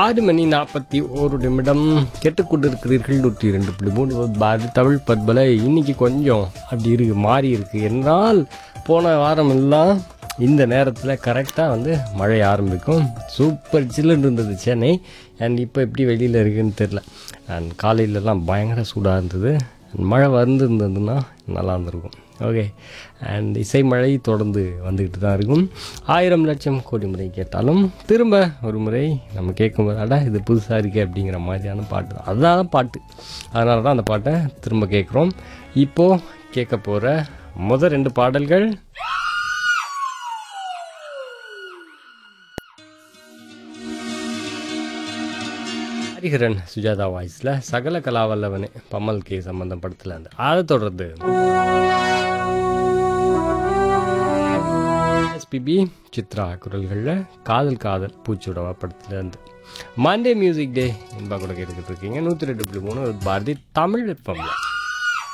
ஆறு மணி நாற்பத்தி ஒரு நிமிடம் கேட்டுக்கொண்டிருக்கிறீர்கள் நூற்றி ரெண்டு புள்ளி மூணு பாரதி தமிழ் பத்பல இன்னைக்கு கொஞ்சம் அப்படி இருக்கு மாறி இருக்கு என்றால் போன வாரம் எல்லாம் இந்த நேரத்தில் கரெக்டாக வந்து மழை ஆரம்பிக்கும் சூப்பர் சில்லுன்னு இருந்தது சென்னை அண்ட் இப்போ எப்படி வெளியில் இருக்குன்னு தெரில அண்ட் காலையிலலாம் பயங்கர சூடாக இருந்தது And மழை வந்திருந்ததுன்னா நல்லா இருந்திருக்கும் ஓகே அண்ட் இசை மழை தொடர்ந்து வந்துக்கிட்டு தான் இருக்கும் ஆயிரம் லட்சம் கோடி முறை கேட்டாலும் திரும்ப ஒரு முறை நம்ம கேட்கும்போது அடா இது புதுசாக இருக்கே அப்படிங்கிற மாதிரியான பாட்டு தான் அதுதான் பாட்டு அதனால தான் அந்த பாட்டை திரும்ப கேட்குறோம் இப்போது கேட்க போகிற முதல் ரெண்டு பாடல்கள் ஹரிஹரன் சுஜாதா வாய்ஸில் சகல கலாவல்லவனே பம்மல் கே சம்பந்தம் படத்தில் இருந்து அதை தொடர்ந்து எஸ்பிபி சித்ரா குரல்களில் காதல் காதல் பூச்சியோடவா படத்துல இருந்து மண்டே மியூசிக் டே என்பா கூட கேட்டுக்கிட்டு இருக்கீங்க நூற்றி ரெண்டு புள்ளி மூணு பாரதி தமிழ் எஃப்எம்ல